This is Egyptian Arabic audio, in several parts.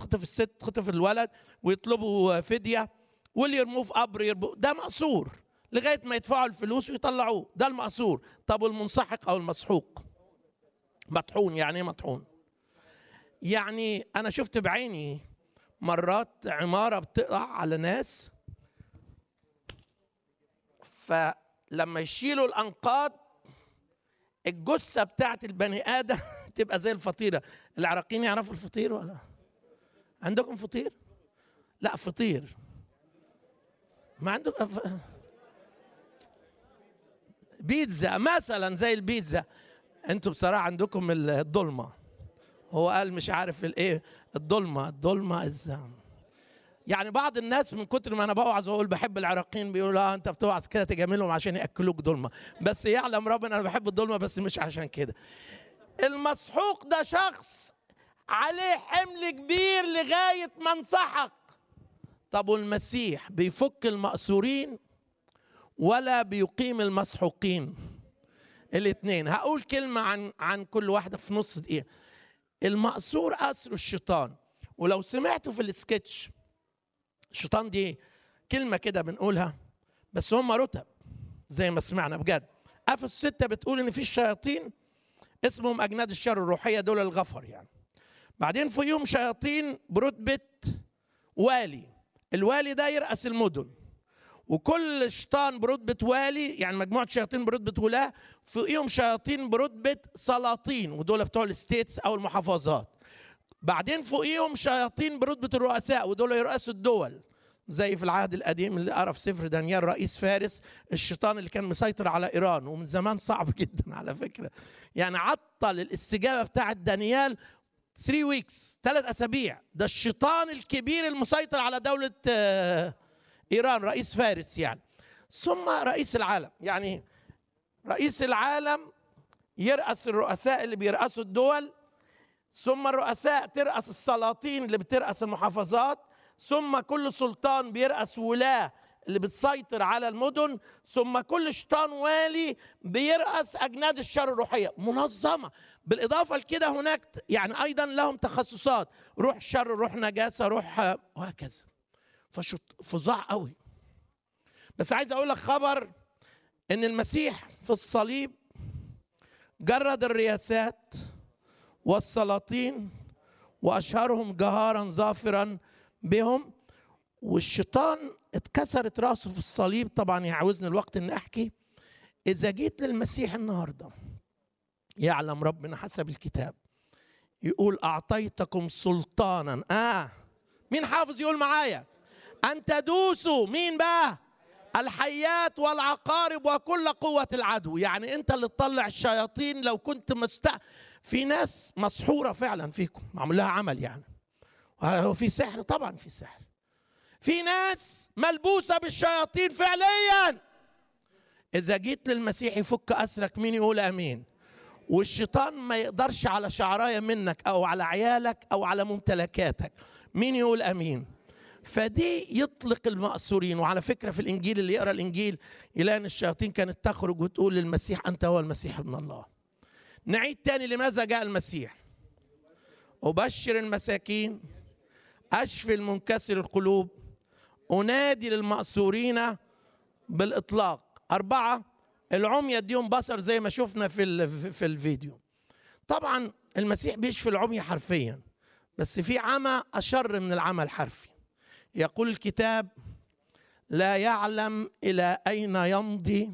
تتخطف الست تخطف الولد ويطلبوا فديه واللي يرموه في قبر يرموه ده مقصور لغايه ما يدفعوا الفلوس ويطلعوه ده المقصور طب والمنسحق او المسحوق مطحون يعني ايه مطحون يعني انا شفت بعيني مرات عماره بتقع على ناس فلما يشيلوا الانقاض الجثه بتاعت البني ادم تبقى زي الفطيره العراقيين يعرفوا الفطير ولا عندكم فطير لا فطير ما عندكم ف... بيتزا مثلا زي البيتزا انتوا بصراحه عندكم الضلمه هو قال مش عارف الايه الضلمه الضلمه الزام يعني بعض الناس من كتر ما انا بوعظ واقول بحب العراقيين بيقولوا لا انت بتوعظ كده تجاملهم عشان ياكلوك ضلمه بس يعلم ربنا انا بحب الضلمه بس مش عشان كده المسحوق ده شخص عليه حمل كبير لغايه ما انسحق طب والمسيح بيفك المأسورين ولا بيقيم المسحوقين الاثنين هقول كلمة عن عن كل واحدة في نص دقيقة المأسور أسر الشيطان ولو سمعتوا في السكتش الشيطان دي كلمة كده بنقولها بس هم رتب زي ما سمعنا بجد أفس ستة بتقول إن في الشياطين اسمهم أجناد الشر الروحية دول الغفر يعني بعدين فيهم شياطين برتبة والي الوالي ده يرأس المدن وكل شيطان برتبة والي يعني مجموعة شياطين برتبة ولاة فوقيهم شياطين برتبة سلاطين ودول بتوع الستيتس أو المحافظات بعدين فوقيهم شياطين برتبة الرؤساء ودول يرأسوا الدول زي في العهد القديم اللي قرا في سفر دانيال رئيس فارس الشيطان اللي كان مسيطر على ايران ومن زمان صعب جدا على فكره يعني عطل الاستجابه بتاعه دانيال 3 ويكس ثلاث اسابيع ده الشيطان الكبير المسيطر على دوله ايران رئيس فارس يعني ثم رئيس العالم يعني رئيس العالم يرأس الرؤساء اللي بيرأسوا الدول ثم الرؤساء ترأس السلاطين اللي بترأس المحافظات ثم كل سلطان بيرأس ولاة اللي بتسيطر على المدن ثم كل شيطان والي بيرأس أجناد الشر الروحية منظمة بالإضافة لكده هناك يعني أيضا لهم تخصصات روح شر روح نجاسة روح وهكذا فظاع قوي بس عايز أقول لك خبر إن المسيح في الصليب جرد الرياسات والسلاطين وأشهرهم جهارا ظافرا بهم والشيطان اتكسرت راسه في الصليب طبعا يعوزني الوقت ان احكي اذا جيت للمسيح النهارده يعلم ربنا حسب الكتاب يقول اعطيتكم سلطانا اه مين حافظ يقول معايا ان تدوسوا مين بقى الحيات والعقارب وكل قوة العدو يعني انت اللي تطلع الشياطين لو كنت مست في ناس مسحورة فعلا فيكم معمول لها عمل يعني هو في سحر طبعا في سحر في ناس ملبوسة بالشياطين فعليا إذا جيت للمسيح يفك أسرك مين يقول أمين والشيطان ما يقدرش على شعراية منك أو على عيالك أو على ممتلكاتك مين يقول أمين فدي يطلق المأسورين وعلى فكرة في الإنجيل اللي يقرأ الإنجيل يلاقي أن الشياطين كانت تخرج وتقول للمسيح أنت هو المسيح ابن الله نعيد تاني لماذا جاء المسيح أبشر المساكين أشفي المنكسر القلوب أنادي للمأسورين بالإطلاق أربعة العمي يديهم بصر زي ما شفنا في في الفيديو طبعا المسيح بيشفي العمي حرفيا بس في عمى أشر من العمى الحرفي يقول الكتاب لا يعلم إلى أين يمضي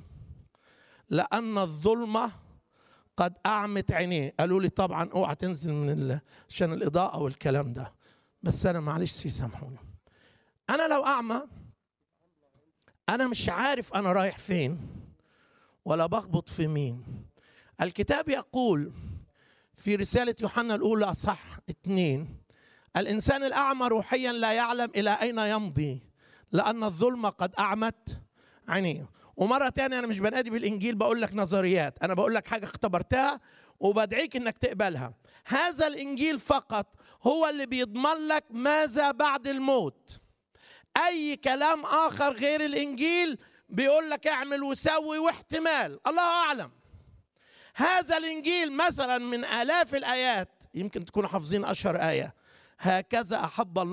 لأن الظلمة قد أعمت عينيه قالوا لي طبعا اوعى تنزل من عشان الإضاءة والكلام ده بس أنا معلش سامحوني أنا لو أعمى أنا مش عارف أنا رايح فين ولا بخبط في مين الكتاب يقول في رسالة يوحنا الأولى أصح اتنين الإنسان الأعمى روحيا لا يعلم إلى أين يمضي لأن الظلمة قد أعمت عينيه ومرة تانية أنا مش بنادي بالإنجيل بقول لك نظريات أنا بقول لك حاجة اختبرتها وبدعيك إنك تقبلها هذا الإنجيل فقط هو اللي بيضمن لك ماذا بعد الموت أي كلام آخر غير الإنجيل بيقول لك اعمل وسوي واحتمال الله أعلم هذا الإنجيل مثلا من آلاف الآيات يمكن تكونوا حافظين أشهر آية هكذا احب الله